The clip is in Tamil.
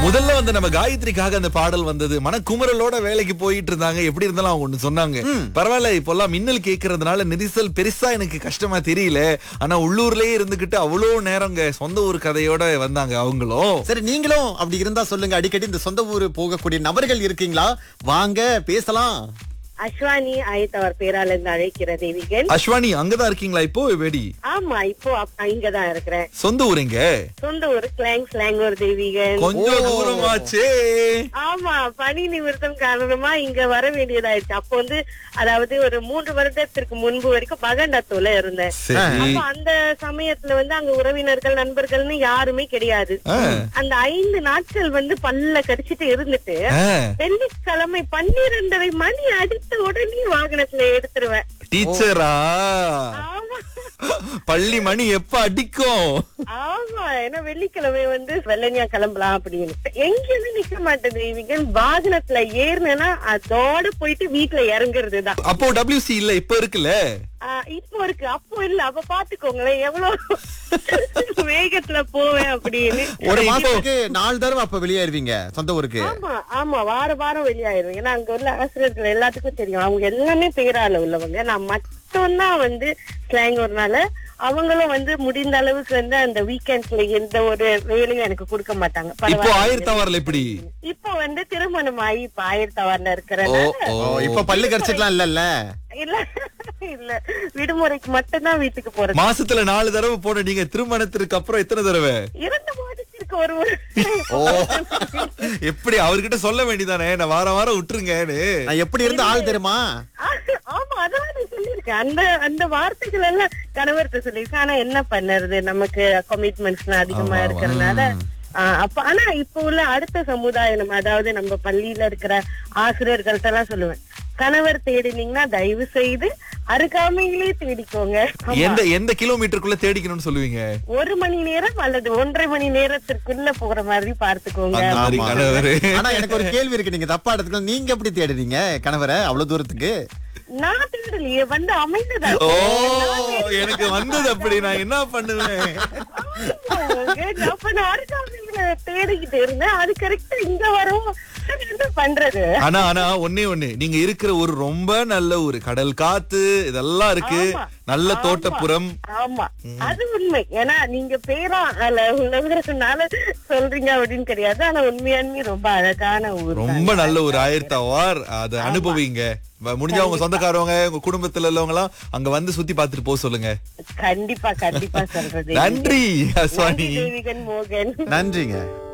முதல்ல வந்து நம்ம காயத்ரிக்காக அந்த பாடல் வந்தது மனக்குமுறலோட வேலைக்கு போயிட்டு இருந்தாங்க எப்படி இருந்தாலும் அவங்க ஒண்ணு சொன்னாங்க பரவாயில்ல இப்பெல்லாம் மின்னல் கேட்கறதுனால நெரிசல் பெருசா எனக்கு கஷ்டமா தெரியல ஆனா உள்ளூர்லயே இருந்துகிட்டு அவ்வளவு நேரங்க சொந்த ஊர் கதையோட வந்தாங்க அவங்களும் சரி நீங்களும் அப்படி இருந்தா சொல்லுங்க அடிக்கடி இந்த சொந்த ஊர் போகக்கூடிய நபர்கள் இருக்கீங்களா வாங்க பேசலாம் அஸ்வானி ஆயத்தவர் பேரால இருந்து அழைக்கிற தேவிகன் அஸ்வானி அங்கதான் இருக்கீங்களா இப்போ வெடி ஆமா இப்போ அப்- இங்கதான் இருக்கிறேன் சொந்த ஊருங்க சொந்த ஊரு கிளாங் ஸ்லாங்கூர் தேவிகன் கொஞ்சம் ஓ. தூரமாச்சே ஆமா பணி நிமித்தம் காரணமா இங்க வர வேண்டியதாயிடுச்சு அப்போ வந்து அதாவது ஒரு மூன்று வருடத்திற்கு முன்பு வரைக்கும் பகண்டத்தோல இருந்தேன் சரி அப்ப அந்த சமயத்துல வந்து அங்க உறவினர்கள் நண்பர்கள்னு யாருமே கிடையாது ஆ. அந்த ஐந்து நாட்கள் வந்து பல்ல கடிச்சிட்டு இருந்துட்டு ஆ, வெள்ளிக்கிழமை பன்னிரெண்டரை மணி அடித்த உடனே வாகனத்துல எடுத்துருவேன் டீச்சரா ஆமா பள்ளி மணி எப்ப அடிக்கும் ஆமா ஏன்னா வெள்ளிக்கிழமை வந்து வெள்ளனியா கிளம்பலாம் அப்படின்னு எங்கேயுமே நிக்க மாட்டேன் இவங்க வாகனத்துல ஏறினேன்னா அதோட போயிட்டு வீட்டுல இறங்குறதுதான் அப்போ WC இல்ல இப்ப இருக்குல்ல ஆஹ் இப்போ இருக்கு அப்போ இல்ல அப்ப பாத்துக்கோங்களேன் எவ்வளவு வேகத்துல போவேன் அப்படின்னு ஒரு இப்போ- மாசத்துக்கு நாலு தடவை அப்ப வெளியேறுவீங்க சொந்த ஊருக்கு ஆமா ஆமா வார வாரம் வெளியாயிருவேன் ஏன்னா அங்க உள்ள ஆசிரியர்கள் எல்லாத்துக்கும் தெரியும் அவங்க எல்லாமே பேரால உள்ளவங்க நான் மட்டும்தான் வந்து ஸ்லாங்கூர்னால அவங்களும் வந்து முடிந்த அளவுக்கு வந்து அந்த வீக்கெண்ட்ஸ்ல எந்த ஒரு வேலையும் எனக்கு கொடுக்க மாட்டாங்க இப்போ பரவாயில்ல. ஆயிரத்தி வரல எப்படி இப்போ வந்து திருமணம் ஆகி இப்ப ஆயிரத்தவர்ல ஓ இருக்கிறேன் ஓ ஓ, இப்ப பல்லு கடிச்சிடலாம் இல்லல்ல இல்ல இல்ல விடுமுறைக்கு மட்டும்தான் வீட்டுக்கு போறது மாசத்துல நாலு தடவை போன நீங்க திருமணத்திற்கு அப்புறம் எத்தனை தடவை இரண்டு மாதத்திற்கு ஒரு முறை ஓ எப்படி அவர்கிட்ட சொல்ல வேண்டியதானே நான் வாரம் வாரம் விட்டுருங்கன்னு நான் எப்படி இருந்த ஆள் தெரியுமா ஆமா அதான் நான் சொல்லியிருக்கேன் அந்த அந்த வார்த்தைகள் எல்லாம் கணவர்கிட்ட சொல்லியிருக்கேன் ஆனா என்ன பண்ணுறது நமக்கு கமிட்மெண்ட்ஸ் அதிகமா ஆமா, இருக்கிறதுனால ஆஹ் அப்ப ஆனா இப்ப உள்ள அடுத்த சமுதாயம் நம்ம அதாவது நம்ம பள்ளியில இருக்கிற ஆசிரியர்கள்ட்ட எல்லாம் சொல்லுவேன் கணவர் தேடினீங்கன்னா தயவு செய்து அருகாமையிலே தேடிக்கோங்க ஆமா. எந்த எந்த கிலோமீட்டருக்குள்ள தேடிக்கணும்னு சொல்லுவீங்க ஒரு மணி நேரம் அல்லது ஒன்றரை மணி நேரத்திற்குள்ள போற மாதிரி பார்த்துக்கோங்க அந்த மாதிரி ஆமா. கணவரு ஆனா எனக்கு ஒரு கேள்வி இருக்கு நீங்க தப்பா எடுத்துக்கலாம் நீங்க எப்படி தேடுறீங்க கணவரை அவ்வளவு தூரத்துக்கு நான் தேடலையே வந்து அமைந்ததா ஓ எனக்கு வந்தது அப்படி நான் என்ன பண்ணுவேன் ஆமாங்க. அப்ப நான் அருகாமையில தேடிக்கிட்டு இருந்தேன் அது கரெக்டா இங்க வரும் சரி, என்ன பண்றது ஆனா ஆனா ஒண்ணே ஒண்ணு நீங்க இருக்கிற ஒரு ரொம்ப நல்ல ஒரு கடல் காத்து இதெல்லாம் இருக்கு ஆமா. நல்ல ஆமா. தோட்டப்புறம் ஆமா அது உண்மை ஏன்னா நீங்க பேரா அதுல உள்ளவங்கிறதுனால சொல்றீங்க அப்படின்னு கிடையாது ஆனா உண்மையாலுமே ரொம்ப அழகான ஊர் ரொம்ப நல்ல ஒரு ஆயிரத்தி அவார் அதை அனுபவிங்க வ- முடிஞ்சா உங்க சொந்தக்காரவங்க உங்க குடும்பத்துல உள்ளவங்க எல்லாம் அங்க வந்து சுத்தி பார்த்துட்டு போக சொல்லுங்க கண்டிப்பா கண்டிப்பா சொல்றது நன்றி அஸ்வானி தேவிகன் மோகன் நன்றிங்க